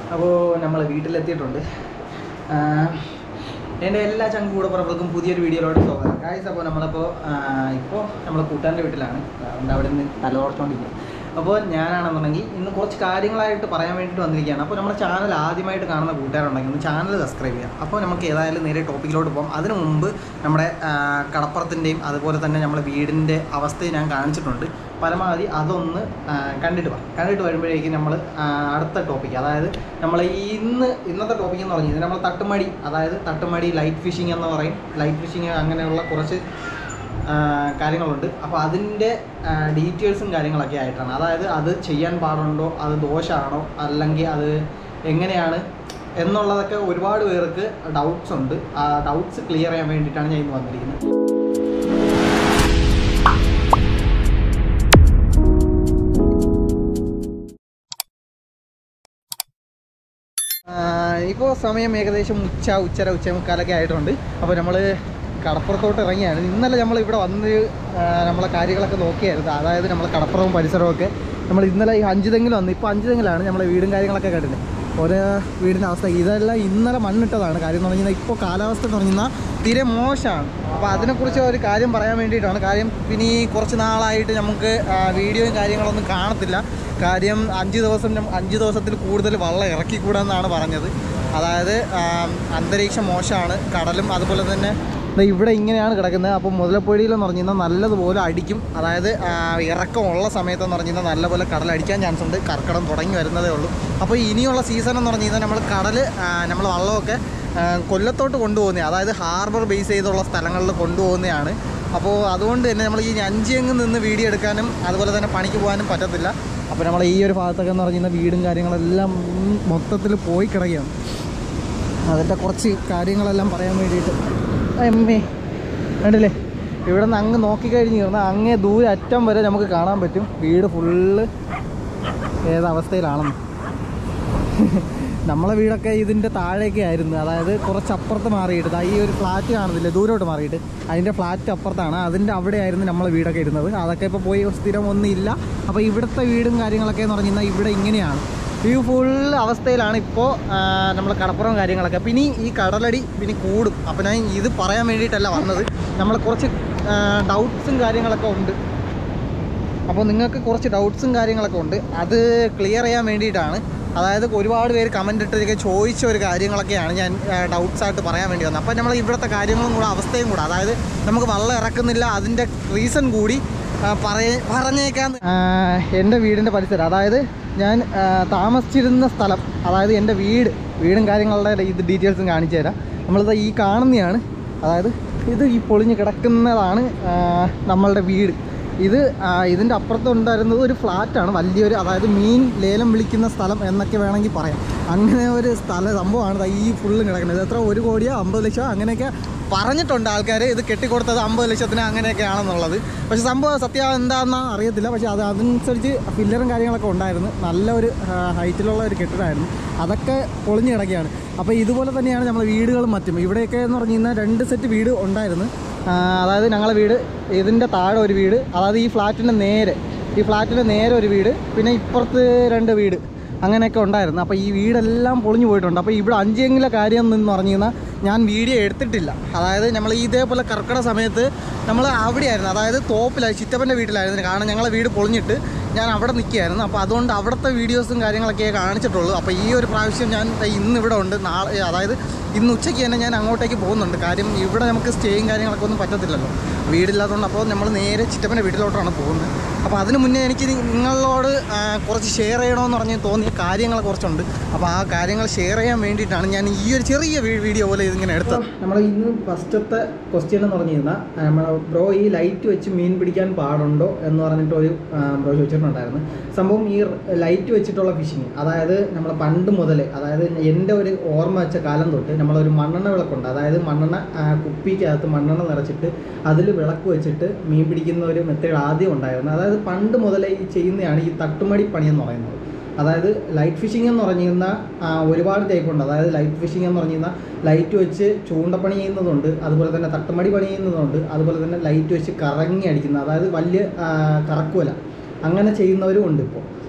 അപ്പോൾ നമ്മൾ വീട്ടിലെത്തിയിട്ടുണ്ട് ആഹ് എൻ്റെ എല്ലാ ചങ്ക് കൂടപ്പുറങ്ങൾക്കും പുതിയൊരു വീഡിയോയിലോട്ട് സ്വാഗതം ഗായ്സ് അപ്പോൾ നമ്മളിപ്പോൾ ഇപ്പോൾ നമ്മൾ കൂട്ടാൻ്റെ വീട്ടിലാണ് അതുകൊണ്ട് അവിടെ നിന്ന് തലോർത്തോണ്ടിരിക്കും അപ്പോൾ ഞാനാണെന്നുണ്ടെങ്കിൽ ഇന്ന് കുറച്ച് കാര്യങ്ങളായിട്ട് പറയാൻ വേണ്ടിയിട്ട് വന്നിരിക്കുകയാണ് അപ്പോൾ നമ്മുടെ ചാനൽ ആദ്യമായിട്ട് കാണുന്ന കൂട്ടുകാരുണ്ടെങ്കിൽ ഒന്ന് ചാനൽ സബ്സ്ക്രൈബ് ചെയ്യാം അപ്പോൾ നമുക്ക് ഏതായാലും നേരെ ടോപ്പിക്കിലോട്ട് പോകാം അതിനു മുമ്പ് നമ്മുടെ ആഹ് കടപ്പുറത്തിൻ്റെയും അതുപോലെ തന്നെ നമ്മുടെ വീടിൻ്റെ അവസ്ഥയും ഞാൻ കാണിച്ചിട്ടുണ്ട് പരമാവധി അതൊന്ന് ആഹ് കണ്ടിട്ട് പോകാം കണ്ടിട്ട് വരുമ്പോഴേക്കും നമ്മൾ അടുത്ത ടോപ്പിക്ക് അതായത് നമ്മൾ ഇന്ന് ഇന്നത്തെ ടോപ്പിക് എന്ന് പറഞ്ഞാൽ നമ്മൾ തട്ടുമടി അതായത് തട്ടുമടി ലൈറ്റ് ഫിഷിംഗ് എന്ന് പറയും ലൈറ്റ് ഫിഷിംഗ് അങ്ങനെയുള്ള കുറച്ച് ആ, കാര്യങ്ങളുണ്ട് അപ്പോൾ അതിൻ്റെ ഡീറ്റെയിൽസും കാര്യങ്ങളൊക്കെ ആയിട്ടാണ് അതായത് അത് ചെയ്യാൻ പാടുണ്ടോ അത് ദോഷമാണോ അല്ലെങ്കിൽ അത് എങ്ങനെയാണ് എന്നുള്ളതൊക്കെ ഒരുപാട് പേർക്ക് ഡൗട്ട്സ് ഉണ്ട് ആ ഡൗട്ട്സ് ക്ലിയർ ചെയ്യാൻ വേണ്ടിയിട്ടാണ് ഞാൻ ഇന്ന് വന്നിരിക്കുന്നത് ഇപ്പോൾ സമയം ഏകദേശം ഉച്ച ഉച്ചര ഉച്ച മുക്കാലൊക്കെ ആയിട്ടുണ്ട് അപ്പോൾ നമ്മൾ കടപ്പുറത്തോട്ട് ഇറങ്ങിയാണ് ഇന്നലെ നമ്മൾ ഇവിടെ വന്ന് ആ, നമ്മളെ കാര്യങ്ങളൊക്കെ നോക്കിയായിരുന്നു അതായത് നമ്മൾ കടപ്പുറവും പരിസരവും ഒക്കെ നമ്മൾ ഇന്നലെ ഈ അഞ്ചുതെങ്കിലും വന്നു ഇപ്പോൾ അഞ്ചുതെങ്കിലാണ് നമ്മളെ വീടും കാര്യങ്ങളൊക്കെ കണ്ടില്ലേ ഓരോ വീടിൻ്റെ അവസ്ഥ ഇതെല്ലാം ഇന്നലെ മണ്ണിട്ടതാണ് കാര്യം എന്ന് പറഞ്ഞാൽ ഇപ്പോൾ കാലാവസ്ഥ എന്ന് പറഞ്ഞാൽ തീരെ മോശമാണ് അപ്പോൾ അതിനെക്കുറിച്ച് ഒരു കാര്യം പറയാൻ വേണ്ടിയിട്ടാണ് കാര്യം പിന്നെ ഈ കുറച്ച് നാളായിട്ട് നമുക്ക് ആ, വീഡിയോയും കാര്യങ്ങളൊന്നും കാണത്തില്ല കാര്യം അഞ്ച് ദിവസം നം- അഞ്ച് ദിവസത്തിൽ കൂടുതൽ വള്ളം ഇറക്കിക്കൂടാന്നാണ് പറഞ്ഞത് അതായത് ആ, അന്തരീക്ഷം മോശമാണ് കടലും അതുപോലെ തന്നെ ദേ ഇവിടെ ഇങ്ങനെയാണ് കിടക്കുന്നത് അപ്പോൾ മുതലപ്പൊഴിയിലെന്ന് പറഞ്ഞു കഴിഞ്ഞാൽ നല്ലതുപോലെ അടിക്കും അതായത് ആ, ഇറക്കമുള്ള സമയത്തെന്ന് പറഞ്ഞു കഴിഞ്ഞാൽ നല്ലപോലെ കടൽ അടിക്കാൻ ചാൻസ് ഉണ്ട് കർക്കിടം തുടങ്ങി വരുന്നതേ ഉള്ളൂ അപ്പോൾ ഇനിയുള്ള സീസൺ എന്ന് പറഞ്ഞു കഴിഞ്ഞാൽ നമ്മൾ കടൽ നമ്മൾ വള്ളമൊക്കെ ആ, കൊല്ലത്തോട്ട് കൊണ്ടുപോകുന്നത് അതായത് ഹാർബർ ബേസ് ചെയ്തുള്ള സ്ഥലങ്ങളിൽ കൊണ്ടുപോകുന്നതാണ് അപ്പോൾ അതുകൊണ്ട് തന്നെ നമ്മൾ ഈ അഞ്ചിയങ്ങ് നിന്ന് വീഡിയോ എടുക്കാനും അതുപോലെ തന്നെ പണിക്ക് പോകാനും പറ്റത്തില്ല അപ്പോൾ നമ്മൾ ഈ ഒരു ഭാഗത്തൊക്കെ എന്ന് പറഞ്ഞു കഴിഞ്ഞാൽ വീടും കാര്യങ്ങളെല്ലാം മൊത്തത്തിൽ പോയി കിടക്കുകയാണ് അതിൻ്റെ കുറച്ച് കാര്യങ്ങളെല്ലാം പറയാൻ വേണ്ടിയിട്ട് എമ്മേ കണ്ടില്ലേ ഇവിടെ നിന്ന് അങ്ങ് നോക്കിക്കഴിഞ്ഞ് കഴിഞ്ഞാൽ അങ്ങേ ദൂരെ അറ്റം വരെ നമുക്ക് കാണാൻ പറ്റും വീട് ഫുള്ള് ഏതവസ്ഥയിലാണെന്ന് നമ്മളെ വീടൊക്കെ ഇതിൻ്റെ താഴേക്ക് ആയിരുന്നു അതായത് കുറച്ച് അപ്പുറത്ത് മാറിയിട്ട് ദാ ഈ ഒരു ഫ്ലാറ്റ് കാണുന്നില്ലേ ദൂരോട്ട് മാറിയിട്ട് അതിൻ്റെ ഫ്ലാറ്റ് അപ്പുറത്താണ് അതിൻ്റെ അവിടെ ആയിരുന്നു നമ്മളെ വീടൊക്കെ ഇരുന്നത് അതൊക്കെ ഇപ്പോൾ പോയി സ്ഥിരം ഒന്നും ഇല്ല അപ്പോൾ ഇവിടുത്തെ വീടും കാര്യങ്ങളൊക്കെ എന്ന് പറഞ്ഞു കഴിഞ്ഞാൽ ഇവിടെ ഇങ്ങനെയാണ് ഈ ഫുൾ അവസ്ഥയിലാണ് ഇപ്പോൾ നമ്മൾ കടപ്പുറം കാര്യങ്ങളൊക്കെ പിന്നെ ഈ കടലടി പിന്നെ കൂടും അപ്പോൾ ഞാൻ ഇത് പറയാൻ വേണ്ടിയിട്ടല്ല വന്നത് നമ്മൾ കുറച്ച് ഡൗട്ട്സും കാര്യങ്ങളൊക്കെ ഉണ്ട് അപ്പോൾ നിങ്ങൾക്ക് കുറച്ച് ഡൗട്ട്സും കാര്യങ്ങളൊക്കെ ഉണ്ട് അത് ക്ലിയർ ചെയ്യാൻ വേണ്ടിയിട്ടാണ് അതായത് ഒരുപാട് പേര് കമൻ്റ് ഇട്ടൊക്കെ ചോദിച്ച ഒരു കാര്യങ്ങളൊക്കെയാണ് ഞാൻ ഡൗട്ട്സ് ആയിട്ട് പറയാൻ വേണ്ടി വന്നത് അപ്പോൾ നമ്മൾ ഇവിടുത്തെ കാര്യങ്ങളും കൂടെ അവസ്ഥയും കൂടെ അതായത് നമുക്ക് വള്ളം ഇറക്കുന്നില്ല അതിൻ്റെ റീസൺ കൂടി ആ, പറയ പറഞ്ഞേക്കാൻ എൻ്റെ വീടിൻ്റെ പരിസരം അതായത് ഞാൻ ആ, താമസിച്ചിരുന്ന സ്ഥലം അതായത് എൻ്റെ വീട് വീടും കാര്യങ്ങളുടെ ഇത് ഡീറ്റെയിൽസും കാണിച്ചു തരാം നമ്മളിത് ഈ കാണുന്നതാണ് അതായത് ഇത് ഈ പൊളിഞ്ഞ് കിടക്കുന്നതാണ് ആ, നമ്മളുടെ വീട് ഇത് ആ, ഇതിൻ്റെ അപ്പുറത്ത് ഉണ്ടായിരുന്നത് ഒരു ഫ്ലാറ്റാണ് വലിയൊരു അതായത് മീൻ ലേലം വിളിക്കുന്ന സ്ഥലം എന്നൊക്കെ വേണമെങ്കിൽ പറയാം അങ്ങനെ ഒരു സ്ഥല സംഭവമാണ് ദാ ഈ ഫുള്ളും കിടക്കുന്നത് ഇത് എത്ര ഒരു കോടിയോ അമ്പത് ലക്ഷമോ അങ്ങനെയൊക്കെ പറഞ്ഞിട്ടുണ്ട് ആൾക്കാർ ഇത് കെട്ടിക്കൊടുത്തത് അമ്പത് ലക്ഷത്തിന് അങ്ങനെയൊക്കെ ആണെന്നുള്ളത് പക്ഷേ സംഭവം സത്യം എന്താണെന്ന് അറിയത്തില്ല പക്ഷേ അത് അതനുസരിച്ച് ഫില്ലറും കാര്യങ്ങളൊക്കെ ഉണ്ടായിരുന്നു നല്ല ഒരു ഹൈറ്റിലുള്ള ഒരു കെട്ടിടമായിരുന്നു അതൊക്കെ പൊളിഞ്ഞ് കിടക്കുകയാണ് അപ്പോൾ ഇതുപോലെ തന്നെയാണ് നമ്മൾ വീടുകളും മറ്റും ഇവിടെയൊക്കെ എന്ന് പറഞ്ഞു കഴിഞ്ഞാൽ രണ്ട് സെറ്റ് വീട് ഉണ്ടായിരുന്നു ആ, അതായത് ഞങ്ങളെ വീട് ഇതിൻ്റെ താഴെ ഒരു വീട് അതായത് ഈ ഫ്ലാറ്റിൻ്റെ നേരെ ഈ ഫ്ലാറ്റിൻ്റെ നേരെ ഒരു വീട് പിന്നെ ഇപ്പുറത്ത് രണ്ട് വീട് അങ്ങനെയൊക്കെ ഉണ്ടായിരുന്നു അപ്പോൾ ഈ വീടെല്ലാം പൊളിഞ്ഞു പോയിട്ടുണ്ട് അപ്പോൾ ഇവിടെ അഞ്ചെങ്കിലെ കാര്യം എന്ന് പറഞ്ഞു കഴിഞ്ഞാൽ ഞാൻ വീഡിയോ എടുത്തിട്ടില്ല അതായത് നമ്മൾ ഇതേപോലെ കർക്കിടക സമയത്ത് നമ്മൾ അവിടെയായിരുന്നു അതായത് തോപ്പിലായി ചിറ്റപ്പൻ്റെ വീട്ടിലായിരുന്നു കാരണം ഞങ്ങളെ വീട് പൊളിഞ്ഞിട്ട് ഞാൻ അവിടെ നിൽക്കുകയായിരുന്നു അപ്പോൾ അതുകൊണ്ട് അവിടുത്തെ വീഡിയോസും കാര്യങ്ങളൊക്കെ കാണിച്ചിട്ടുള്ളൂ അപ്പോൾ ഈ ഒരു പ്രാവശ്യം ഞാൻ ദേ ഇന്ന് ഇവിടെ ഉണ്ട് നാളെ അതായത് ഇന്ന് ഉച്ചയ്ക്ക് തന്നെ ഞാൻ അങ്ങോട്ടേക്ക് പോകുന്നുണ്ട് കാര്യം ഇവിടെ നമുക്ക് സ്റ്റേയും കാര്യങ്ങളൊക്കെ ഒന്നും പറ്റത്തില്ലല്ലോ വീടില്ലാത്തതുകൊണ്ട് അപ്പോൾ നമ്മൾ നേരെ ചിറ്റപ്പൻ്റെ വീട്ടിലോട്ടാണ് പോകുന്നത് അപ്പോൾ അതിന് മുന്നേ എനിക്ക് നി- നിങ്ങളോട് ആ, കുറച്ച് ഷെയർ ചെയ്യണമെന്ന് പറഞ്ഞ് തോന്നിയ കാര്യങ്ങൾ കുറച്ചുണ്ട് അപ്പോൾ ആ കാര്യങ്ങൾ ഷെയർ ചെയ്യാൻ വേണ്ടിയിട്ടാണ് ഞാൻ ഈ ഒരു ചെറിയ വീ- വീഡിയോ പോലെ ഇതിങ്ങനെ എടുത്തത് നമ്മൾ ഇന്ന് ഫസ്റ്റത്തെ ക്വസ്റ്റ്യൻ എന്ന് പറഞ്ഞു കഴിഞ്ഞാൽ നമ്മൾ ബ്രോ ഈ ലൈറ്റ് വെച്ച് മീൻ പിടിക്കാൻ പാടുണ്ടോ എന്ന് പറഞ്ഞിട്ട് ഒരു ബ്രോ ചോദിച്ചിട്ടുണ്ടായിരുന്നു സംഭവം ഈ ലൈറ്റ് വെച്ചിട്ടുള്ള ഫിഷിങ് അതായത് നമ്മൾ പണ്ട് മുതലേ അതായത് എൻ്റെ ഒരു ഓർമ്മ വെച്ച കാലം തൊട്ട് നമ്മളൊരു മണ്ണെണ്ണ വിളക്കുണ്ട് അതായത് മണ്ണെണ്ണ ആ, കുപ്പിക്കകത്ത് മണ്ണെണ്ണ നിറച്ചിട്ട് അതിൽ വിളക്ക് വെച്ചിട്ട് മീൻ പിടിക്കുന്ന ഒരു മെത്തേഡ് ആദ്യം ഉണ്ടായിരുന്നു അതായത് പണ്ട് മുതലേ ഈ ചെയ്യുന്നതാണ് ഈ തട്ടുമടി പണി എന്ന് പറയുന്നത് അതായത് ലൈറ്റ് ഫിഷിംഗ് എന്ന് പറഞ്ഞു കഴിഞ്ഞാൽ ആ, ഒരുപാട് ടൈപ്പ് ഉണ്ട് അതായത് ലൈറ്റ് ഫിഷിംഗ് എന്ന് പറഞ്ഞു കഴിഞ്ഞാൽ ലൈറ്റ് വെച്ച് ചൂണ്ടപ്പണി ചെയ്യുന്നതുണ്ട് അതുപോലെ തന്നെ തട്ടുമടി പണി ചെയ്യുന്നതുണ്ട് അതുപോലെ തന്നെ ലൈറ്റ് വെച്ച് കറങ്ങി അടിക്കുന്ന അതായത് വലിയ ആ, കറക്കുവല അങ്ങനെ ചെയ്യുന്നവരും ഉണ്ട് ഇപ്പോൾ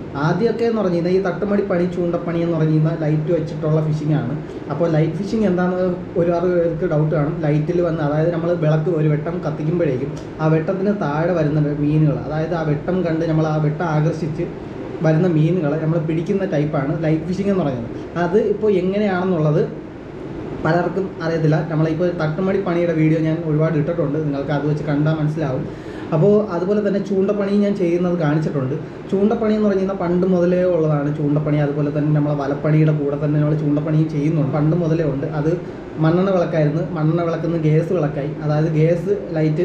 ആദ്യമൊക്കെ എന്ന് പറഞ്ഞു കഴിഞ്ഞാൽ ഈ തട്ടുമടി പണി ചൂണ്ടപ്പണി എന്ന് പറഞ്ഞു കഴിഞ്ഞാൽ ലൈറ്റ് വെച്ചിട്ടുള്ള ഫിഷിംഗ് ആണ് അപ്പോൾ ലൈറ്റ് ഫിഷിംഗ് എന്താണെന്ന് ഒരുപാട് പേർക്ക് ഡൗട്ട് കാണും ലൈറ്റിൽ വന്ന് അതായത് നമ്മൾ വിളക്ക് ഒരു വെട്ടം കത്തിക്കുമ്പോഴേക്കും ആ വെട്ടത്തിന് താഴെ വരുന്ന മീനുകൾ അതായത് ആ വെട്ടം കണ്ട് നമ്മൾ ആ വെട്ടം ആകർഷിച്ച് വരുന്ന മീനുകളെ നമ്മൾ പിടിക്കുന്ന ടൈപ്പാണ് ലൈറ്റ് ഫിഷിംഗ് എന്ന് പറയുന്നത് അത് ഇപ്പോൾ എങ്ങനെയാണെന്നുള്ളത് പലർക്കും അറിയത്തില്ല നമ്മളിപ്പോൾ തട്ടുമടി പണിയുടെ വീഡിയോ ഞാൻ ഒരുപാട് ഇട്ടിട്ടുണ്ട് നിങ്ങൾക്ക് അത് വെച്ച് കണ്ടാൽ മനസ്സിലാവും അപ്പോൾ അതുപോലെ തന്നെ ചൂണ്ടപ്പണി ഞാൻ ചെയ്യുന്നത് കാണിച്ചിട്ടുണ്ട് ചൂണ്ടപ്പണി എന്ന് പറഞ്ഞു കഴിഞ്ഞാൽ പണ്ട് മുതലേ ഉള്ളതാണ് ചൂണ്ടപ്പണി അതുപോലെ തന്നെ നമ്മളെ വലപ്പണിയുടെ കൂടെ തന്നെ നമ്മൾ ചൂണ്ടപ്പണിയും ചെയ്യുന്നുണ്ട് പണ്ട് മുതലേ ഉണ്ട് അത് മണ്ണെണ്ണ വിളക്കായിരുന്നു മണ്ണെണ്ണ വിളക്കുന്ന ഗ്യാസ് വിളക്കായി അതായത് ഗ്യാസ് ലൈറ്റ്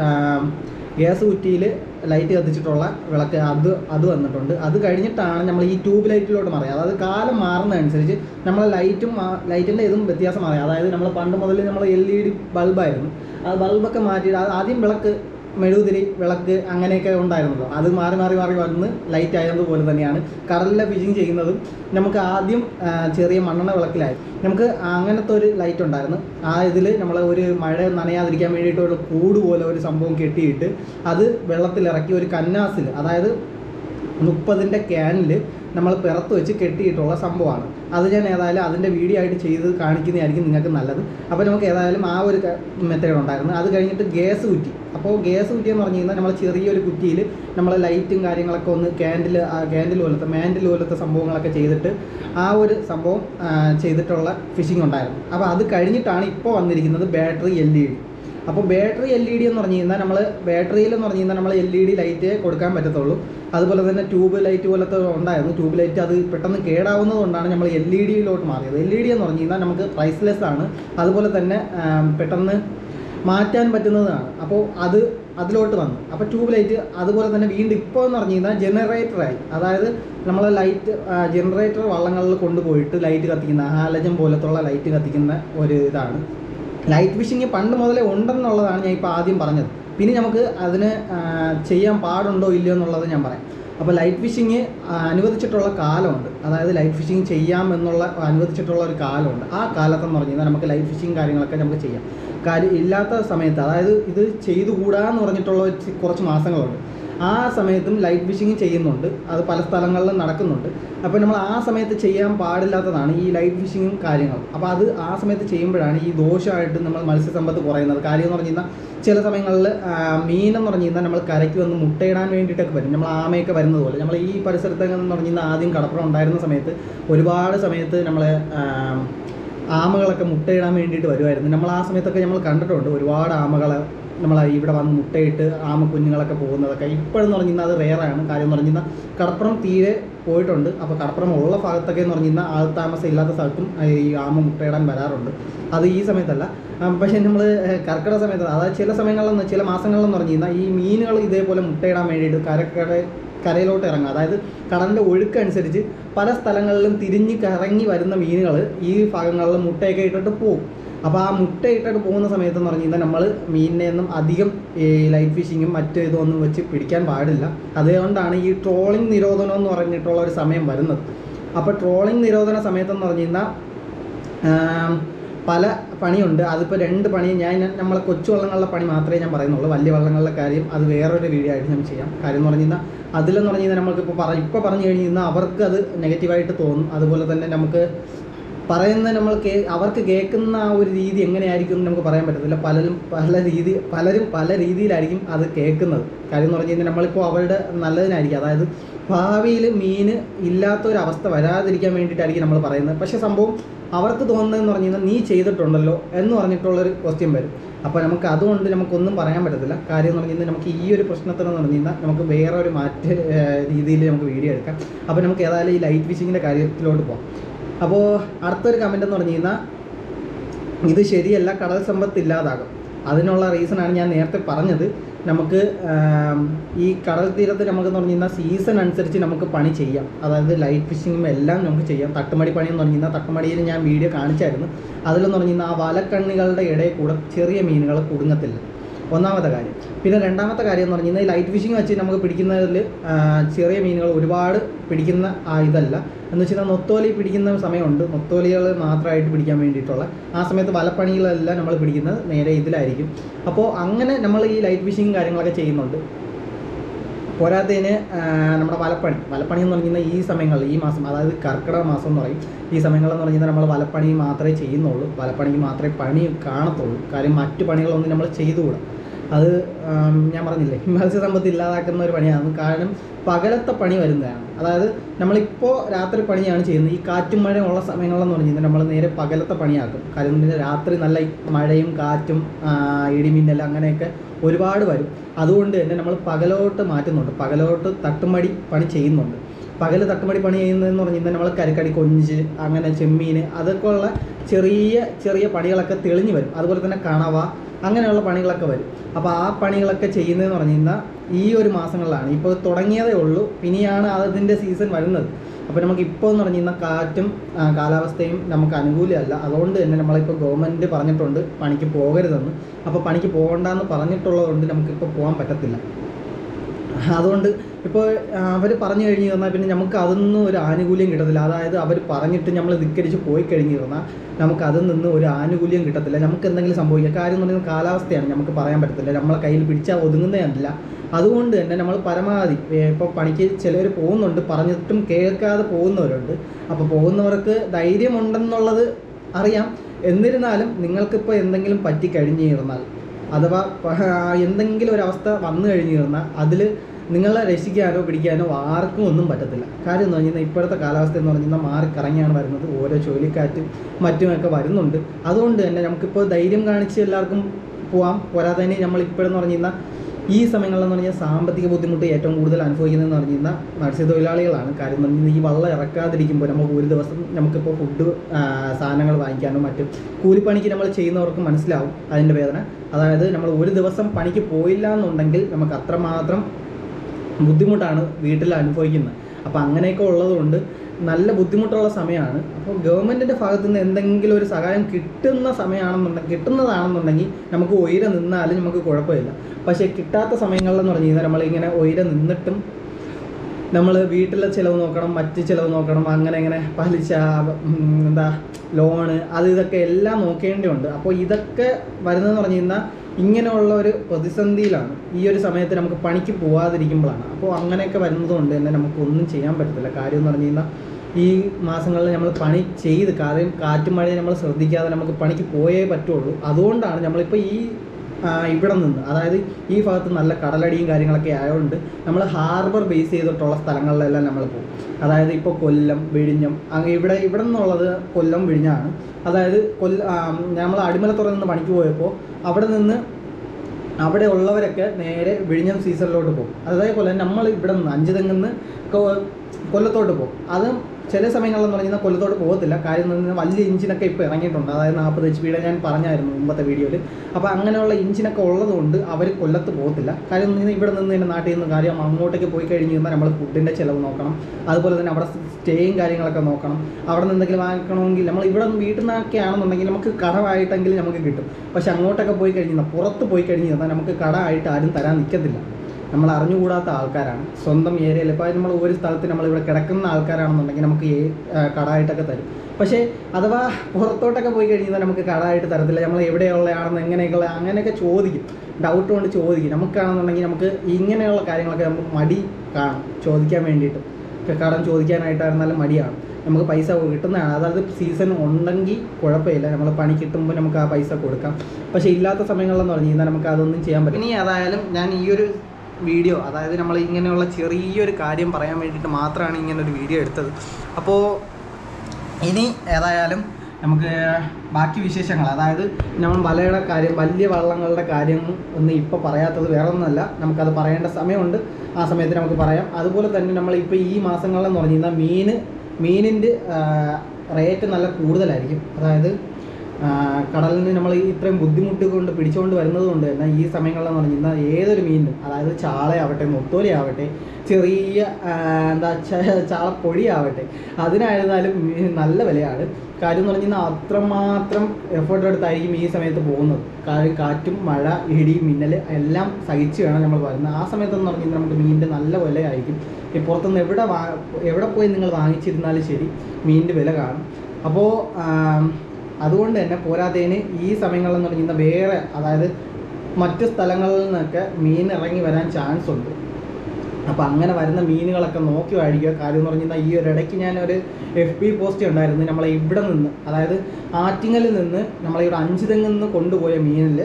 ഗ്യാസ് കുറ്റിയിൽ ലൈറ്റ് കത്തിച്ചിട്ടുള്ള വിളക്ക് അത് അത് വന്നിട്ടുണ്ട് അത് കഴിഞ്ഞിട്ടാണ് നമ്മൾ ഈ ട്യൂബ് ലൈറ്റിലോട്ട് മാറിയത് അതായത് കാലം മാറുന്നതനുസരിച്ച് നമ്മളെ ലൈറ്റും ലൈറ്റിൻ്റെ ഇതും വ്യത്യാസം മാറി അതായത് നമ്മൾ പണ്ട് മുതൽ നമ്മൾ എൽ ഇ ഡി ബൾബായിരുന്നു ആ ബൾബൊക്കെ മാറ്റിയിട്ട് അത് ആദ്യം വിളക്ക് മെഴുകുതിരി വിളക്ക് അങ്ങനെയൊക്കെ ഉണ്ടായിരുന്നല്ലോ അത് മാറി മാറി മാറി വന്ന് ലൈറ്റ് ആയതുപോലെ തന്നെയാണ് കടലിലെ ഫിഷിങ് ചെയ്യുന്നതും നമുക്ക് ആദ്യം ആ, ചെറിയ മണ്ണെണ്ണ വിളക്കിലായി നമുക്ക് അങ്ങനത്തെ ഒരു ലൈറ്റ് ഉണ്ടായിരുന്നു ആ ഇതിൽ നമ്മൾ ഒരു മഴ നനയാതിരിക്കാൻ വേണ്ടിയിട്ട് ഒരു കൂട് പോലെ ഒരു സംഭവം കെട്ടിയിട്ട് അത് വെള്ളത്തിലിറക്കി ഒരു കന്നാസിൽ അതായത് മുപ്പതിൻ്റെ ക്യാനിൽ നമ്മൾ പിറത്ത് വെച്ച് കെട്ടിയിട്ടുള്ള സംഭവമാണ് അത് ഞാൻ ഏതായാലും അതിൻ്റെ വീഡിയോ ആയിട്ട് ചെയ്ത് കാണിക്കുന്നതായിരിക്കും നിങ്ങൾക്ക് നല്ലത് അപ്പോൾ നമുക്ക് ഏതായാലും ആ ഒരു മെത്തേഡ് ഉണ്ടായിരുന്നു അത് കഴിഞ്ഞിട്ട് ഗ്യാസ് കുറ്റി അപ്പോൾ ഗ്യാസ് കുറ്റി എന്ന് പറഞ്ഞു കഴിഞ്ഞാൽ നമ്മൾ ചെറിയൊരു കുറ്റിയിൽ നമ്മൾ ലൈറ്റും കാര്യങ്ങളൊക്കെ ഒന്ന് ക്യാൻഡിൽ ക്യാൻഡിൽ പോലത്തെ മാൻഡിൽ പോലത്തെ സംഭവങ്ങളൊക്കെ ചെയ്തിട്ട് ആ ഒരു സംഭവം ആ, ചെയ്തിട്ടുള്ള ഫിഷിംഗ് ഉണ്ടായിരുന്നു അപ്പോൾ അത് കഴിഞ്ഞിട്ടാണ് ഇപ്പോൾ വന്നിരിക്കുന്നത് ബാറ്ററി എൽ ഇ ഡി അപ്പോൾ ബാറ്ററി എൽ ഇ ഡി എന്ന് പറഞ്ഞു കഴിഞ്ഞാൽ നമ്മൾ ബാറ്ററിയിൽ എന്ന് പറഞ്ഞു കഴിഞ്ഞാൽ നമ്മൾ എൽ ഇ ഡി ലൈറ്റ് കൊടുക്കാൻ പറ്റത്തുള്ളൂ അതുപോലെ തന്നെ ട്യൂബ് ലൈറ്റ് പോലത്തെ ഉണ്ടായിരുന്നു ട്യൂബ് ലൈറ്റ് അത് പെട്ടെന്ന് കേടാവുന്നതുകൊണ്ടാണ് നമ്മൾ എൽ ഇ ഡിയിലോട്ട് മാറിയത് എൽ ഇ ഡി എന്ന് പറഞ്ഞു കഴിഞ്ഞാൽ നമുക്ക് പ്രൈസ്ലെസ് ആണ് അതുപോലെ തന്നെ ആം, പെട്ടെന്ന് മാറ്റാൻ പറ്റുന്നതാണ് അപ്പോൾ അത് അതിലോട്ട് വന്നു അപ്പോൾ ട്യൂബ് ലൈറ്റ് അതുപോലെ തന്നെ വീണ്ടും ഇപ്പോൾ എന്ന് പറഞ്ഞു കഴിഞ്ഞാൽ ജനറേറ്ററായി അതായത് നമ്മൾ ലൈറ്റ് ജനറേറ്റർ വള്ളങ്ങളിൽ കൊണ്ടുപോയിട്ട് ലൈറ്റ് കത്തിക്കുന്ന ഹാലജൻ പോലത്തുള്ള ലൈറ്റ് കത്തിക്കുന്ന ഒരു ഇതാണ് ലൈറ്റ് ഫിഷിങ് പണ്ട് മുതലേ ഉണ്ടെന്നുള്ളതാണ് ഞാൻ ഇപ്പോൾ ആദ്യം പറഞ്ഞത് പിന്നെ നമുക്ക് അതിന് ആ, ചെയ്യാൻ പാടുണ്ടോ ഇല്ലയോ എന്നുള്ളത് ഞാൻ പറയാം അപ്പോൾ ലൈറ്റ് ഫിഷിങ് അനുവദിച്ചിട്ടുള്ള കാലമുണ്ട് അതായത് ലൈറ്റ് ഫിഷിങ് ചെയ്യാം എന്നുള്ള അനുവദിച്ചിട്ടുള്ള ഒരു കാലമുണ്ട് ആ കാലത്തെന്ന് പറഞ്ഞു കഴിഞ്ഞാൽ നമുക്ക് ലൈറ്റ് ഫിഷിങ് കാര്യങ്ങളൊക്കെ നമുക്ക് ചെയ്യാം കാര്യം ഇല്ലാത്ത സമയത്ത് അതായത് ഇത് ചെയ്തുകൂടാന്ന് പറഞ്ഞിട്ടുള്ള ഒരു ചി- കുറച്ച് മാസങ്ങളുണ്ട് ആ സമയത്തും ലൈറ്റ് ഫിഷിങ് ചെയ്യുന്നുണ്ട് അത് പല സ്ഥലങ്ങളിലും നടക്കുന്നുണ്ട് അപ്പോൾ നമ്മൾ ആ സമയത്ത് ചെയ്യാൻ പാടില്ലാത്തതാണ് ഈ ലൈറ്റ് ഫിഷിങ്ങും കാര്യങ്ങളും അപ്പോൾ അത് ആ സമയത്ത് ചെയ്യുമ്പോഴാണ് ഈ ദോഷമായിട്ട് നമ്മൾ മത്സ്യസമ്പത്ത് കുറയുന്നത് കാര്യം എന്ന് പറഞ്ഞു കഴിഞ്ഞാൽ ചില സമയങ്ങളിൽ മീനെന്ന് പറഞ്ഞു കഴിഞ്ഞാൽ നമ്മൾ കരയ്ക്ക് വന്ന് മുട്ടയിടാൻ വേണ്ടിയിട്ടൊക്കെ വരും നമ്മൾ ആമയൊക്കെ വരുന്നത് പോലെ നമ്മൾ ഈ പരിസരത്തൊക്കെ എന്ന് പറഞ്ഞു കഴിഞ്ഞാൽ ആദ്യം കടപ്പുറം ഉണ്ടായിരുന്ന സമയത്ത് ഒരുപാട് സമയത്ത് നമ്മൾ ആമകളൊക്കെ മുട്ടയിടാൻ വേണ്ടിയിട്ട് വരുമായിരുന്നു നമ്മൾ ആ സമയത്തൊക്കെ നമ്മൾ കണ്ടിട്ടുണ്ട് ഒരുപാട് ആമകളെ നമ്മൾ ഇവിടെ വന്ന് മുട്ടയിട്ട് ആമ കുഞ്ഞുങ്ങളൊക്കെ പോകുന്നതൊക്കെ ഇപ്പോഴെന്ന് പറഞ്ഞു കഴിഞ്ഞാൽ അത് റെയറാണ് കാര്യം എന്ന് പറഞ്ഞു കഴിഞ്ഞാൽ കടപ്പുറം തീരെ പോയിട്ടുണ്ട് അപ്പോൾ കടപ്പുറം ഉള്ള ഭാഗത്തൊക്കെ എന്ന് പറഞ്ഞു കഴിഞ്ഞാൽ ആൾ താമസം ഇല്ലാത്ത സ്ഥലത്തും ആ, ഈ ആമ മുട്ടയിടാൻ വരാറുണ്ട് അത് ഈ സമയത്തല്ല ആ, പക്ഷേ നമ്മൾ കർക്കിടക സമയത്ത് അതായത് ചില സമയങ്ങളിലെന്ന് ചില മാസങ്ങളിലെന്ന് പറഞ്ഞു കഴിഞ്ഞാൽ ഈ മീനുകൾ ഇതേപോലെ മുട്ടയിടാൻ വേണ്ടിയിട്ട് കരക്കട കരയിലോട്ട് ഇറങ്ങുക അതായത് കടലിൻ്റെ ഒഴുക്കനുസരിച്ച് പല സ്ഥലങ്ങളിലും തിരിഞ്ഞ് കറങ്ങി വരുന്ന മീനുകൾ ഈ ഭാഗങ്ങളിൽ മുട്ടയൊക്കെ ഇട്ടിട്ട് പോകും അപ്പോൾ ആ മുട്ട ഇട്ടിട്ട് പോകുന്ന സമയത്ത് എന്ന് പറഞ്ഞു കഴിഞ്ഞാൽ നമ്മൾ മീനിനെ ഒന്നും അധികം ഈ ലൈറ്റ് ഫിഷിങ്ങും മറ്റു ഇതൊന്നും വെച്ച് പിടിക്കാൻ പാടില്ല അതുകൊണ്ടാണ് ഈ ട്രോളിംഗ് നിരോധനം എന്ന് പറഞ്ഞിട്ടുള്ള ഒരു സമയം വരുന്നത് അപ്പോൾ ട്രോളിംഗ് നിരോധന സമയത്തെന്ന് പറഞ്ഞു കഴിഞ്ഞാൽ ആം, പല പണിയുണ്ട് അതിപ്പോൾ രണ്ട് പണി ഞാൻ നമ്മളെ കൊച്ചു വള്ളങ്ങളുടെ പണി മാത്രമേ ഞാൻ പറയുന്നുള്ളൂ വലിയ വള്ളങ്ങളുടെ കാര്യം അത് വേറൊരു വീഡിയോ ആയിട്ട് ഞാൻ ചെയ്യാം കാര്യം എന്ന് പറഞ്ഞു കഴിഞ്ഞാൽ അതിലെന്ന് പറഞ്ഞു കഴിഞ്ഞാൽ നമുക്കിപ്പോൾ പറ ഇപ്പോൾ പറഞ്ഞു കഴിഞ്ഞ് കഴിഞ്ഞാൽ അവർക്ക് അത് നെഗറ്റീവായിട്ട് തോന്നും അതുപോലെ തന്നെ നമുക്ക് പറയുന്ന നമ്മൾ കേ അവർക്ക് കേൾക്കുന്ന ആ ഒരു രീതി എങ്ങനെയായിരിക്കും എന്ന് നമുക്ക് പറയാൻ പറ്റത്തില്ല പലരും പല രീതി പലരും പല രീതിയിലായിരിക്കും അത് കേൾക്കുന്നത് കാര്യം എന്ന് പറഞ്ഞു കഴിഞ്ഞാൽ നമ്മളിപ്പോൾ അവരുടെ നല്ലതിനായിരിക്കും അതായത് ഭാവിയിൽ മീൻ ഇല്ലാത്തൊരവസ്ഥ വരാതിരിക്കാൻ വേണ്ടിയിട്ടായിരിക്കും നമ്മൾ പറയുന്നത് പക്ഷേ സംഭവം അവർക്ക് തോന്നുന്നതെന്ന് പറഞ്ഞു കഴിഞ്ഞാൽ നീ ചെയ്തിട്ടുണ്ടല്ലോ എന്ന് പറഞ്ഞിട്ടുള്ളൊരു ക്വസ്റ്റ്യൻ വരും അപ്പോൾ നമുക്ക് അതുകൊണ്ട് നമുക്കൊന്നും പറയാൻ പറ്റത്തില്ല കാര്യം എന്ന് പറഞ്ഞു കഴിഞ്ഞാൽ നമുക്ക് ഈ ഒരു പ്രശ്നത്തിന് എന്ന് പറഞ്ഞു കഴിഞ്ഞാൽ നമുക്ക് വേറെ ഒരു മാറ്റ രീതിയിൽ നമുക്ക് വീഡിയോ എടുക്കാം അപ്പോൾ നമുക്ക് ഏതായാലും ഈ ലൈറ്റ് ഫിഷിങ്ങിൻ്റെ കാര്യത്തിലോട്ട് പോകാം അപ്പോൾ അടുത്തൊരു കമൻ്റ് എന്ന് പറഞ്ഞു കഴിഞ്ഞാൽ ഇത് ശരിയല്ല കടൽ സമ്പത്ത് ഇല്ലാതാകും അതിനുള്ള റീസണാണ് ഞാൻ നേരത്തെ പറഞ്ഞത് നമുക്ക് ആം, ഈ കടൽ തീരത്ത് നമുക്ക് എന്ന് പറഞ്ഞു കഴിഞ്ഞാൽ സീസൺ അനുസരിച്ച് നമുക്ക് പണി ചെയ്യാം അതായത് ലൈറ്റ് ഫിഷിങ്ങും എല്ലാം നമുക്ക് ചെയ്യാം തട്ടുമടി പണി എന്ന് പറഞ്ഞു കഴിഞ്ഞാൽ തട്ടുമടിയിൽ ഞാൻ വീഡിയോ കാണിച്ചായിരുന്നു അതിലെന്ന് പറഞ്ഞു കഴിഞ്ഞാൽ ആ വലക്കണ്ണികളുടെ ഇടയിൽ കൂടെ ചെറിയ മീനുകൾ കുടുങ്ങത്തില്ല ഒന്നാമത്തെ കാര്യം പിന്നെ രണ്ടാമത്തെ കാര്യം എന്ന് പറഞ്ഞു കഴിഞ്ഞാൽ ലൈറ്റ് ഫിഷിംഗ് വെച്ച് നമുക്ക് പിടിക്കുന്നതിൽ ആ, ചെറിയ മീനുകൾ ഒരുപാട് പിടിക്കുന്ന ആ ഇതല്ല എന്ന് വെച്ച് കഴിഞ്ഞാൽ നൊത്തോലി പിടിക്കുന്ന സമയമുണ്ട് നൊത്തോലികൾ മാത്രമായിട്ട് പിടിക്കാൻ വേണ്ടിയിട്ടുള്ള ആ സമയത്ത് വലപ്പണികളെല്ലാം നമ്മൾ പിടിക്കുന്നത് നേരെ ഇതിലായിരിക്കും അപ്പോൾ അങ്ങനെ നമ്മൾ ഈ ലൈറ്റ് ഫിഷിംഗ് കാര്യങ്ങളൊക്കെ ചെയ്യുന്നുണ്ട് പോരാത്തതിന് ആ, നമ്മുടെ വലപ്പണി വലപ്പണി എന്ന് പറഞ്ഞാൽ ഈ സമയങ്ങളിൽ ഈ മാസം അതായത് കർക്കിടക മാസം എന്ന് പറയും ഈ സമയങ്ങളെന്ന് പറഞ്ഞാൽ നമ്മൾ വലപ്പണി മാത്രമേ ചെയ്യുന്നുള്ളൂ വലപ്പണിക്ക് മാത്രമേ പണി കാണത്തുള്ളൂ കാര്യം മറ്റു പണികളൊന്നും നമ്മൾ ചെയ്തുകൂടാ അത് ആം, ഞാൻ പറഞ്ഞില്ലേ മത്സ്യസമ്പത്ത് ഇല്ലാതാക്കുന്ന ഒരു പണിയാണ് കാരണം പകലത്തെ പണി വരുന്നതാണ് അതായത് നമ്മളിപ്പോൾ രാത്രി പണിയാണ് ചെയ്യുന്നത് ഈ കാറ്റും മഴയും ഉള്ള സമയങ്ങളെന്ന് പറഞ്ഞു കഴിഞ്ഞാൽ നമ്മൾ നേരെ പകലത്തെ പണിയാക്കും കാര്യം എന്ന് പറഞ്ഞാൽ രാത്രി നല്ല മഴയും കാറ്റും ആ, ഇടിമിന്നൽ അങ്ങനെയൊക്കെ ഒരുപാട് വരും അതുകൊണ്ട് തന്നെ നമ്മൾ പകലോട്ട് മാറ്റുന്നുണ്ട് പകലോട്ട് തട്ടുമടി പണി ചെയ്യുന്നുണ്ട് പകൽ തട്ടുമടി പണി ചെയ്യുന്നതെന്ന് പറഞ്ഞു കഴിഞ്ഞാൽ നമ്മൾ കരിക്കടി കൊഞ്ച് അങ്ങനെ ചെമ്മീൻ അതൊക്കെ ഉള്ള ചെറിയ ചെറിയ പണികളൊക്കെ തെളിഞ്ഞു വരും അതുപോലെ തന്നെ കണവ അങ്ങനെയുള്ള പണികളൊക്കെ വരും അപ്പോൾ ആ പണികളൊക്കെ ചെയ്യുന്നതെന്ന് പറഞ്ഞു കഴിഞ്ഞാൽ ഈ ഒരു മാസങ്ങളിലാണ് ഇപ്പോൾ തുടങ്ങിയതേ ഉള്ളൂ പിന്നെയാണ് അതിൻ്റെ സീസൺ വരുന്നത് അപ്പോൾ നമുക്ക് ഇപ്പോൾ എന്ന് പറഞ്ഞു കഴിഞ്ഞാൽ കാറ്റും ആ, കാലാവസ്ഥയും നമുക്ക് അനുകൂലമല്ല അതുകൊണ്ട് തന്നെ നമ്മളിപ്പോൾ ഗവൺമെൻറ് പറഞ്ഞിട്ടുണ്ട് പണിക്ക് പോകരുതെന്ന് അപ്പോൾ പണിക്ക് പോകണ്ടെന്ന് പറഞ്ഞിട്ടുള്ളതുകൊണ്ട് നമുക്കിപ്പോൾ പോകാൻ പറ്റത്തില്ല അതുകൊണ്ട് ഇപ്പോൾ അവർ പറഞ്ഞു കഴിഞ്ഞ് തന്നാൽ പിന്നെ നമുക്ക് അതൊന്നും ഒരു ആനുകൂല്യം കിട്ടത്തില്ല അതായത് അവർ പറഞ്ഞിട്ട് നമ്മൾ ധിക്കരിച്ച് പോയി കഴിഞ്ഞ് തന്നാൽ നമുക്ക് അതിൽ നിന്ന് ഒരു ആനുകൂല്യം കിട്ടത്തില്ല നമുക്ക് എന്തെങ്കിലും സംഭവിക്കുക കാര്യം എന്ന് പറയുന്നത് കാലാവസ്ഥയാണ് നമുക്ക് പറയാൻ പറ്റത്തില്ല നമ്മളെ കയ്യിൽ പിടിച്ചാൽ ഒതുങ്ങുന്നതല്ല അതുകൊണ്ട് തന്നെ നമ്മൾ പരമാവധി ഇപ്പോൾ പണിക്ക് ചിലർ പോകുന്നുണ്ട് പറഞ്ഞിട്ടും കേൾക്കാതെ പോകുന്നവരുണ്ട് അപ്പോൾ പോകുന്നവർക്ക് ധൈര്യമുണ്ടെന്നുള്ളത് അറിയാം എന്നിരുന്നാലും നിങ്ങൾക്കിപ്പോൾ എന്തെങ്കിലും പറ്റി കഴിഞ്ഞു തീർന്നാൽ അഥവാ പ- എന്തെങ്കിലും ഒരു അവസ്ഥ വന്നു കഴിഞ്ഞു തീർന്നാൽ അതിൽ നിങ്ങളെ രക്ഷിക്കാനോ പിടിക്കാനോ ആർക്കും ഒന്നും പറ്റത്തില്ല കാര്യം എന്ന് പറഞ്ഞാൽ ഇപ്പോഴത്തെ കാലാവസ്ഥ എന്ന് പറഞ്ഞാൽ മാറിക്കറങ്ങിയാണ് വരുന്നത് ഓരോ ചുഴലിക്കാറ്റും മറ്റുമൊക്കെ വരുന്നുണ്ട് അതുകൊണ്ട് തന്നെ നമുക്കിപ്പോൾ ധൈര്യം കാണിച്ച് എല്ലാവർക്കും പോവാം പോരാതെ തന്നെ നമ്മൾ ഇപ്പോഴെന്ന് പറഞ്ഞു കഴിഞ്ഞാൽ ഈ സമയങ്ങളിലെന്ന് പറഞ്ഞാൽ സാമ്പത്തിക ബുദ്ധിമുട്ട് ഏറ്റവും കൂടുതൽ അനുഭവിക്കുന്നതെന്ന് പറഞ്ഞു കഴിഞ്ഞാൽ മത്സ്യത്തൊഴിലാളികളാണ് കാര്യം എന്ന് പറഞ്ഞാൽ ഈ വള്ളം ഇറക്കാതിരിക്കുമ്പോൾ നമുക്ക് ഒരു ദിവസം നമുക്കിപ്പോൾ ഫുഡ് സാധനങ്ങൾ വാങ്ങിക്കാനും മറ്റും കൂലിപ്പണിക്ക് നമ്മൾ ചെയ്യുന്നവർക്ക് മനസ്സിലാവും അതിൻ്റെ വേദന അതായത് നമ്മൾ ഒരു ദിവസം പണിക്ക് പോയില്ല എന്നുണ്ടെങ്കിൽ നമുക്ക് അത്രമാത്രം ബുദ്ധിമുട്ടാണ് വീട്ടിൽ അനുഭവിക്കുന്നത് അപ്പോൾ അങ്ങനെയൊക്കെ ഉള്ളതുകൊണ്ട് നല്ല ബുദ്ധിമുട്ടുള്ള സമയമാണ് അപ്പോൾ ഗവൺമെൻറ്റിൻ്റെ ഭാഗത്തു നിന്ന് എന്തെങ്കിലും ഒരു സഹായം കിട്ടുന്ന സമയമാണെന്നുണ്ടെങ്കിൽ കിട്ടുന്നതാണെന്നുണ്ടെങ്കിൽ നമുക്ക് ഉയരെ നിന്നാലും നമുക്ക് കുഴപ്പമില്ല പക്ഷേ കിട്ടാത്ത സമയങ്ങളിലെന്ന് പറഞ്ഞു കഴിഞ്ഞാൽ നമ്മളിങ്ങനെ ഉയരെ നിന്നിട്ടും നമ്മൾ വീട്ടിലെ ചിലവ് നോക്കണം മറ്റ് ചിലവ് നോക്കണം അങ്ങനെ ഇങ്ങനെ പലിശ ഉം, എന്താ ലോണ് അത് ഇതൊക്കെ എല്ലാം നോക്കേണ്ടതുണ്ട് അപ്പോൾ ഇതൊക്കെ വരുന്നതെന്ന് പറഞ്ഞു കഴിഞ്ഞാൽ ഇങ്ങനെയുള്ള ഒരു പ്രതിസന്ധിയിലാണ് ഈ ഒരു സമയത്ത് നമുക്ക് പണിക്ക് പോവാതിരിക്കുമ്പോഴാണ് അപ്പോൾ അങ്ങനെയൊക്കെ വരുന്നത് കൊണ്ട് തന്നെ നമുക്ക് ഒന്നും ചെയ്യാൻ പറ്റത്തില്ല കാര്യം എന്ന് പറഞ്ഞു കഴിഞ്ഞാൽ ഈ മാസങ്ങളിൽ നമ്മൾ പണി ചെയ്ത് കാര്യം കാറ്റും മഴയും നമ്മൾ ശ്രദ്ധിക്കാതെ നമുക്ക് പണിക്ക് പോയേ പറ്റുള്ളൂ അതുകൊണ്ടാണ് നമ്മളിപ്പോൾ ഈ ആ, ഇവിടെ നിന്ന് അതായത് ഈ ഭാഗത്ത് നല്ല കടലടിയും കാര്യങ്ങളൊക്കെ ആയതുകൊണ്ട് നമ്മൾ ഹാർബർ ബേസ് ചെയ്തിട്ടുള്ള സ്ഥലങ്ങളിലെല്ലാം നമ്മൾ പോകും അതായത് ഇപ്പോൾ കൊല്ലം വിഴിഞ്ഞം അങ്ങ് ഇവിടെ ഇവിടെ നിന്നുള്ളത് കൊല്ലം വിഴിഞ്ഞാണ് അതായത് കൊല്ല നമ്മൾ അടിമലത്തുറ നിന്ന് പണിക്ക് പോയപ്പോൾ അവിടെ നിന്ന് അവിടെ ഉള്ളവരൊക്കെ നേരെ വിഴിഞ്ഞം സീസണിലോട്ട് പോകും അതേപോലെ നമ്മൾ ഇവിടെ നിന്ന് അഞ്ച് തെങ്ങുന്ന് കൊ- കൊല്ലത്തോട്ട് പോകും അത് ചില സമയങ്ങളിലെന്ന് പറഞ്ഞാൽ കൊല്ലത്തോട്ട് പോകത്തില്ല കാര്യം എന്ന് പറഞ്ഞാൽ വലിയ ഇഞ്ചിനൊക്കെ ഇപ്പോൾ ഇറങ്ങിയിട്ടുണ്ട് അതായത് നാൽപ്പത് എച്ച് പിയുടെ ഞാൻ പറഞ്ഞായിരുന്നു മുമ്പത്തെ വീഡിയോയിൽ അപ്പോൾ അങ്ങനെയുള്ള ഇഞ്ചിനൊക്കെ ഉള്ളതുകൊണ്ട് അവർ കൊല്ലത്ത് പോകത്തില്ല കാര്യം എന്ന് പറഞ്ഞാൽ ഇവിടെ നിന്ന് തന്നെ നാട്ടിൽ നിന്ന് കാര്യം അങ്ങോട്ടേക്ക് പോയി കഴിഞ്ഞ് കഴിഞ്ഞാൽ നമ്മൾ ഫുഡിൻ്റെ ചിലവ് നോക്കണം അതുപോലെ തന്നെ അവിടെ സ്റ്റേയും കാര്യങ്ങളൊക്കെ നോക്കണം അവിടെ നിന്ന് എന്തെങ്കിലും വാങ്ങിക്കണമെങ്കിൽ നമ്മൾ ഇവിടെ നിന്ന് വീട്ടിൽ നിന്നൊക്കെ ആണെന്നുണ്ടെങ്കിൽ നമുക്ക് കടമായിട്ടെങ്കിലും നമുക്ക് കിട്ടും പക്ഷെ അങ്ങോട്ടൊക്കെ പോയി കഴിഞ്ഞാൽ പുറത്ത് പോയി കഴിഞ്ഞ് കഴിഞ്ഞാൽ നമുക്ക് കടമായിട്ട് ആരും തരാൻ നിൽക്കത്തില്ല നമ്മൾ അറിഞ്ഞുകൂടാത്ത ആൾക്കാരാണ് സ്വന്തം ഏരിയയിൽ ഇപ്പോൾ നമ്മൾ ഒരു സ്ഥലത്ത് നമ്മളിവിടെ കിടക്കുന്ന ആൾക്കാരാണെന്നുണ്ടെങ്കിൽ നമുക്ക് ഏ- ആ, കടമായിട്ടൊക്കെ തരും പക്ഷേ അഥവാ പുറത്തോട്ടൊക്കെ പോയി കഴിഞ്ഞാൽ നമുക്ക് കടമായിട്ട് തരത്തില്ല നമ്മൾ എവിടെയുള്ളതാണെന്ന് എങ്ങനെയൊക്കെയുള്ള അങ്ങനെയൊക്കെ ചോദിക്കും ഡൗട്ട് കൊണ്ട് ചോദിക്കും നമുക്കാണെന്നുണ്ടെങ്കിൽ നമുക്ക് ഇങ്ങനെയുള്ള കാര്യങ്ങളൊക്കെ നമുക്ക് മടി കാണും ചോദിക്കാൻ വേണ്ടിയിട്ട് ഇപ്പം കടം ചോദിക്കാനായിട്ടായിരുന്നാലും മടിയാണ് നമുക്ക് പൈസ കിട്ടുന്നതാണ് അതായത് സീസൺ ഉണ്ടെങ്കിൽ കുഴപ്പമില്ല നമ്മൾ പണി കിട്ടുമ്പോൾ നമുക്ക് ആ പൈസ കൊടുക്കാം പക്ഷേ ഇല്ലാത്ത സമയങ്ങളിലെന്ന് പറഞ്ഞു കഴിഞ്ഞാൽ നമുക്ക് അതൊന്നും ചെയ്യാൻ പറ്റും ഇനി ഏതായാലും ഞാൻ ഈ ഒരു വീഡിയോ അതായത് നമ്മൾ ഇങ്ങനെയുള്ള ചെറിയൊരു കാര്യം പറയാൻ വേണ്ടിയിട്ട് മാത്രമാണ് ഇങ്ങനെ ഒരു വീഡിയോ എടുത്തത് അപ്പോൾ ഇനി ഏതായാലും നമുക്ക് ബാക്കി വിശേഷങ്ങൾ അതായത് നമ്മൾ വലയുടെ കാര്യം വലിയ വള്ളങ്ങളുടെ കാര്യം ഒന്നും ഇപ്പോൾ പറയാത്തത് വേറെ ഒന്നുമല്ല നമുക്കത് പറയേണ്ട സമയമുണ്ട് ആ സമയത്ത് നമുക്ക് പറയാം അതുപോലെ തന്നെ നമ്മൾ ഇപ്പോൾ ഈ മാസങ്ങളിലെന്ന് പറഞ്ഞു കഴിഞ്ഞാൽ മീൻ മീനിൻ്റെ റേറ്റ് നല്ല കൂടുതലായിരിക്കും അതായത് ആ, കടലിൽ നിന്ന് നമ്മൾ ഇത്രയും ബുദ്ധിമുട്ട് കൊണ്ട് പിടിച്ചുകൊണ്ട് വരുന്നത് കൊണ്ട് തന്നെ ഈ സമയങ്ങളിലെന്ന് പറഞ്ഞു കഴിഞ്ഞാൽ ഏതൊരു മീനും അതായത് ചാളയാവട്ടെ നൊത്തോലിയാവട്ടെ ചെറിയ ആ, എന്താ ച- ചാളപ്പൊടിയാവട്ടെ അതിനായിരുന്നാലും മീൻ നല്ല വിലയാണ് കാര്യം എന്ന് പറഞ്ഞു കഴിഞ്ഞാൽ അത്രമാത്രം എഫേർട്ട് എടുത്തായിരിക്കും ഈ സമയത്ത് പോകുന്നത് കാര്യം കാറ്റും മഴ ഇടി മിന്നൽ എല്ലാം സഹിച്ച് വേണം നമ്മൾ വരുന്നത് ആ സമയത്തെന്ന് പറഞ്ഞു കഴിഞ്ഞാൽ നമുക്ക് മീനിൻ്റെ നല്ല വിലയായിരിക്കും ഈ പുറത്തുനിന്ന് എവിടെ വാ എവിടെ പോയി നിങ്ങൾ വാങ്ങിച്ചിരുന്നാലും ശരി മീനിൻ്റെ വില കാണും അപ്പോൾ അതുകൊണ്ട് തന്നെ പോരാത്തതിന് ഈ സമയങ്ങളിലെന്ന് പറഞ്ഞു കഴിഞ്ഞാൽ വേറെ അതായത് മറ്റ് സ്ഥലങ്ങളിൽ നിന്നൊക്കെ മീൻ ഇറങ്ങി വരാൻ ചാൻസ് ഉണ്ട് അപ്പോൾ അങ്ങനെ വരുന്ന മീനുകളൊക്കെ നോക്കി മേടിക്കുക കാര്യം എന്ന് പറഞ്ഞാൽ ഈ ഒരു ഇടയ്ക്ക് ഞാനൊരു എഫ് ബി പോസ്റ്റ് ഉണ്ടായിരുന്നു നമ്മളെ ഇവിടെ നിന്ന് അതായത് ആറ്റിങ്ങലിൽ നിന്ന് നമ്മളെ ഇവിടെ അഞ്ചുതെങ്ങിൽ നിന്ന് കൊണ്ടുപോയ മീനിൽ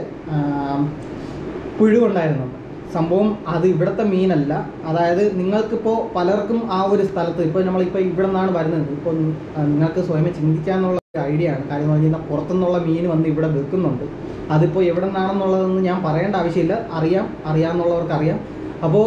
പുഴുവുണ്ടായിരുന്നു സംഭവം അത് ഇവിടുത്തെ മീനല്ല അതായത് നിങ്ങൾക്കിപ്പോൾ പലർക്കും ആ ഒരു സ്ഥലത്ത് ഇപ്പോൾ നമ്മളിപ്പോൾ ഇവിടെ നിന്നാണ് വരുന്നത് ഇപ്പോൾ നിങ്ങൾക്ക് സ്വയം ചിന്തിക്കാനുള്ള ഒരു ഐഡിയ ആണ് കാര്യം എന്ന് പറഞ്ഞു കഴിഞ്ഞാൽ പുറത്തുനിന്നുള്ള മീൻ വന്ന് ഇവിടെ വെക്കുന്നുണ്ട് അതിപ്പോൾ എവിടെ നിന്നാണെന്നുള്ളതൊന്നും ഞാൻ പറയേണ്ട ആവശ്യമില്ല അറിയാം അറിയാമെന്നുള്ളവർക്ക് അറിയാം അപ്പോൾ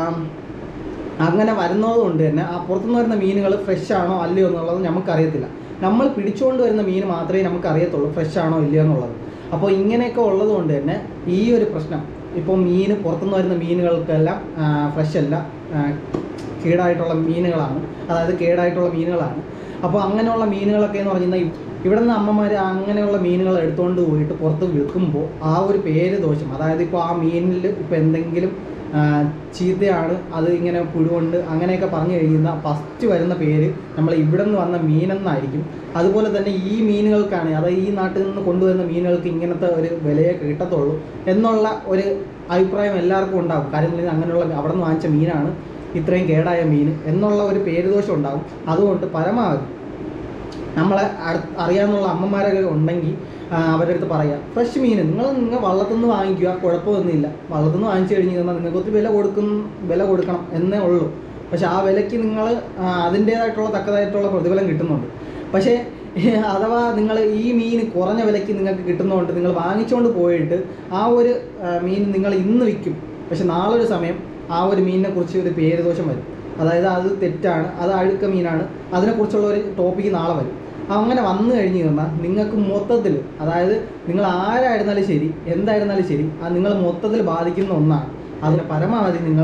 അങ്ങനെ വരുന്നത് കൊണ്ട് തന്നെ ആ പുറത്തുനിന്ന് വരുന്ന മീനുകൾ ഫ്രഷ് ആണോ അല്ലയോ എന്നുള്ളത് നമുക്കറിയത്തില്ല നമ്മൾ പിടിച്ചുകൊണ്ട് വരുന്ന മീൻ മാത്രമേ നമുക്ക് അറിയത്തുള്ളൂ ഫ്രഷ് ആണോ ഇല്ലയോ എന്നുള്ളത് അപ്പോൾ ഇങ്ങനെയൊക്കെ ഉള്ളത് കൊണ്ട് തന്നെ ഈ ഒരു പ്രശ്നം ഇപ്പോൾ മീൻ പുറത്തുനിന്ന് വരുന്ന മീനുകൾക്കെല്ലാം ഫ്രഷ് അല്ല ആ, കേടായിട്ടുള്ള മീനുകളാണ് അതായത് കേടായിട്ടുള്ള മീനുകളാണ് അപ്പോൾ അങ്ങനെയുള്ള മീനുകളൊക്കെ എന്ന് പറഞ്ഞാൽ ഇവിടെ നിന്ന് അമ്മമാർ അങ്ങനെയുള്ള മീനുകൾ എടുത്തുകൊണ്ട് പോയിട്ട് പുറത്ത് വിൽക്കുമ്പോൾ ആ ഒരു പേര് ദോഷം അതായത് ഇപ്പോൾ ആ മീനിൽ ഇപ്പോൾ എന്തെങ്കിലും ആ, ചീത്തയാണ് അത് ഇങ്ങനെ പുഴുകൊണ്ട് അങ്ങനെയൊക്കെ പറഞ്ഞു കഴിയുന്ന ഫസ്റ്റ് വരുന്ന പേര് നമ്മൾ ഇവിടെ നിന്ന് വന്ന മീനെന്നായിരിക്കും അതുപോലെ തന്നെ ഈ മീനുകൾക്കാണ് അതായത് ഈ നാട്ടിൽ നിന്ന് കൊണ്ടുവരുന്ന മീനുകൾക്ക് ഇങ്ങനത്തെ ഒരു വിലയെ കിട്ടത്തുള്ളൂ എന്നുള്ള ഒരു അഭിപ്രായം എല്ലാവർക്കും ഉണ്ടാകും കാര്യം എന്ന് പറഞ്ഞാൽ അങ്ങനെയുള്ള അവിടെ നിന്ന് വാങ്ങിച്ച മീനാണ് ഇത്രയും കേടായ മീൻ എന്നുള്ള ഒരു പേരുദോഷം ഉണ്ടാകും അതുകൊണ്ട് പരമാവധി നമ്മളെ അടുത്ത് അറിയാവുന്ന അമ്മമാരൊക്കെ ഉണ്ടെങ്കിൽ ആ, അവരുടെ അടുത്ത് പറയാം ഫ്രഷ് മീൻ നിങ്ങൾ നിങ്ങൾ വള്ളത്തിൽ നിന്ന് വാങ്ങിക്കുക കുഴപ്പമൊന്നുമില്ല വള്ളത്തിൽ നിന്ന് വാങ്ങിച്ചു കഴിഞ്ഞ് കഴിഞ്ഞാൽ നിങ്ങൾക്ക് ഒത്തിരി വില കൊടുക്കും വില കൊടുക്കണം എന്നേ ഉള്ളൂ പക്ഷെ ആ വിലയ്ക്ക് നിങ്ങൾ അതിൻ്റേതായിട്ടുള്ള തക്കതായിട്ടുള്ള പ്രതിഫലം കിട്ടുന്നുണ്ട് പക്ഷേ അഥവാ നിങ്ങൾ ഈ മീൻ കുറഞ്ഞ വിലയ്ക്ക് നിങ്ങൾക്ക് കിട്ടുന്നതുകൊണ്ട് നിങ്ങൾ വാങ്ങിച്ചുകൊണ്ട് പോയിട്ട് ആ ഒരു ആ, മീൻ നിങ്ങൾ ഇന്ന് വിൽക്കും പക്ഷെ നാളെ ഒരു സമയം ആ ഒരു മീനിനെ കുറിച്ച് ഒരു പേര് ദോഷം വരും അതായത് അത് തെറ്റാണ് അത് അഴുക്ക മീനാണ് അതിനെക്കുറിച്ചുള്ള ഒരു ടോപ്പിക്ക് നാളെ വരും അങ്ങനെ വന്നു കഴിഞ്ഞ് കഴിഞ്ഞാൽ നിങ്ങൾക്ക് മൊത്തത്തിൽ അതായത് നിങ്ങൾ ആരായിരുന്നാലും ശരി എന്തായിരുന്നാലും ശരി അത് നിങ്ങൾ മൊത്തത്തിൽ ബാധിക്കുന്ന ഒന്നാണ് അതിന് പരമാവധി നിങ്ങൾ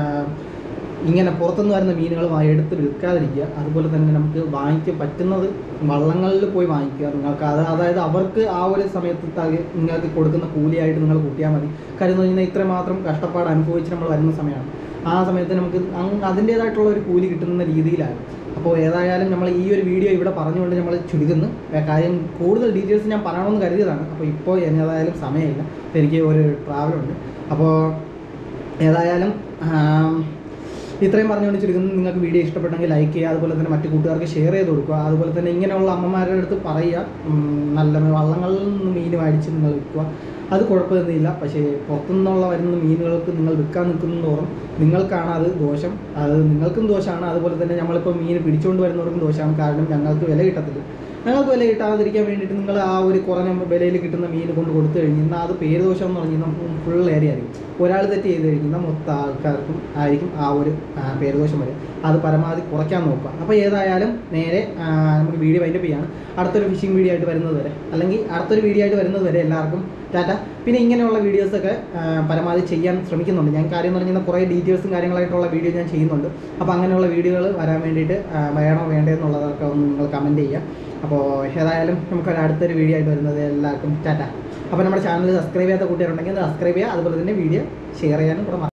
ഇങ്ങനെ പുറത്തുനിന്ന് വരുന്ന മീനുകൾ വാ- എടുത്ത് വിൽക്കാതിരിക്കുക അതുപോലെ തന്നെ നമുക്ക് വാങ്ങിക്കാൻ പറ്റുന്നത് വള്ളങ്ങളിൽ പോയി വാങ്ങിക്കുക നിങ്ങൾക്ക് അത് അതായത് അവർക്ക് ആ ഒരു സമയത്ത് തക- നിങ്ങൾക്ക് കൊടുക്കുന്ന കൂലിയായിട്ട് നിങ്ങൾ കൂട്ടിയാൽ മതി കാര്യം എന്ന് പറഞ്ഞാൽ ഇത്രമാത്രം കഷ്ടപ്പാട് അനുഭവിച്ച് നമ്മൾ വരുന്ന സമയമാണ് ആ സമയത്ത് നമുക്ക് അങ് അതിൻ്റേതായിട്ടുള്ള ഒരു കൂലി കിട്ടുന്ന രീതിയിലാണ് അപ്പോൾ ഏതായാലും നമ്മൾ ഈ ഒരു വീഡിയോ ഇവിടെ പറഞ്ഞുകൊണ്ട് നമ്മൾ ചുരുക്കുന്നു ഏ, കാര്യം കൂടുതൽ ഡീറ്റെയിൽസ് ഞാൻ പറയണമെന്ന് കരുതിയതാണ് അപ്പോൾ ഇപ്പോൾ ഏതായാലും സമയമില്ല എനിക്ക് ഒരു ട്രാവലുണ്ട് അപ്പോൾ ഏതായാലും ആം, ഇത്രയും പറഞ്ഞുകൊണ്ട് ചുരുക്കുന്നു നിങ്ങൾക്ക് വീഡിയോ ഇഷ്ടപ്പെട്ടെങ്കിൽ ലൈക്ക് ചെയ്യുക അതുപോലെ തന്നെ മറ്റു കൂട്ടുകാർക്ക് ഷെയർ ചെയ്ത് കൊടുക്കുക അതുപോലെ തന്നെ ഇങ്ങനെയുള്ള അമ്മമാരുടെ അടുത്ത് പറയുക ഉം, നല്ല വള്ളങ്ങളിൽ നിന്ന് മീൻ മേടിച്ച് നിങ്ങൾ വിൽക്കുക അത് കുഴപ്പമൊന്നുമില്ല പക്ഷേ പുറത്തുനിന്നുള്ള വരുന്ന മീനുകൾക്ക് നിങ്ങൾ വിൽക്കാൻ നിൽക്കുന്നതോറും നിങ്ങൾക്കാണ് അത് ദോഷം അത് നിങ്ങൾക്കും ദോഷമാണ് അതുപോലെ തന്നെ നമ്മളിപ്പോൾ മീൻ പിടിച്ചുകൊണ്ട് വരുന്നവർക്കും ദോഷമാണ് കാരണം ഞങ്ങൾക്ക് വില കിട്ടത്തില്ല ഞങ്ങൾക്ക് വില കിട്ടാതിരിക്കാൻ വേണ്ടിയിട്ട് നിങ്ങൾ ആ ഒരു കുറഞ്ഞ വിലയിൽ കിട്ടുന്ന മീൻ കൊണ്ട് കൊടുത്തു കഴിഞ്ഞാൽ അത് പേര് ദോഷം എന്ന് പറഞ്ഞു കഴിഞ്ഞാൽ ഫുൾ ഏരിയ ആയിരിക്കും ഒരാൾ തെറ്റ് ചെയ്ത് കഴിഞ്ഞാൽ മൊത്തം ആൾക്കാർക്കും ആയിരിക്കും ആ ഒരു ആ, പേര് ദോഷം വരും അത് പരമാവധി കുറയ്ക്കാൻ നോക്കുക അപ്പോൾ ഏതായാലും നേരെ ആ, നമുക്ക് വീഡിയോ വൈൻഡപ്പ് ചെയ്യാണ് അടുത്തൊരു ഫിഷിംഗ് വീഡിയോ ആയിട്ട് വരുന്നത് വരെ അല്ലെങ്കിൽ അടുത്തൊരു വീഡിയോ ആയിട്ട് വരുന്നത് വരെ എല്ലാവർക്കും ടാറ്റ പിന്നെ ഇങ്ങനെയുള്ള വീഡിയോസൊക്കെ പരമാവധി ചെയ്യാൻ ശ്രമിക്കുന്നുണ്ട് ഞാൻ കാര്യം എന്ന് പറഞ്ഞാൽ കുറേ ഡീറ്റെയിൽസും കാര്യങ്ങളായിട്ടുള്ള വീഡിയോ ഞാൻ ചെയ്യുന്നുണ്ട് അപ്പോൾ അങ്ങനെയുള്ള വീഡിയോകൾ വരാൻ വേണ്ടിയിട്ട് ആ, വേണോ വേണ്ടേ എന്നുള്ളതൊക്കെ ഒന്ന് നിങ്ങൾ കമൻറ്റ് ചെയ്യുക അപ്പോൾ ഏതായാലും നമുക്കൊരു അടുത്തൊരു വീഡിയോ ആയിട്ട് വരുന്നത് എല്ലാവർക്കും ടാറ്റ അപ്പോൾ നമ്മുടെ ചാനൽ സബ്സ്ക്രൈബ് ചെയ്യാത്ത കൂട്ടുകാരുണ്ടെങ്കിൽ അത് സബ്സ്ക്രൈബ് ചെയ്യുക അതുപോലെ തന്നെ വീഡിയോ ഷെയർ ചെയ്യാനും കൂടെ മറക്കരുത്.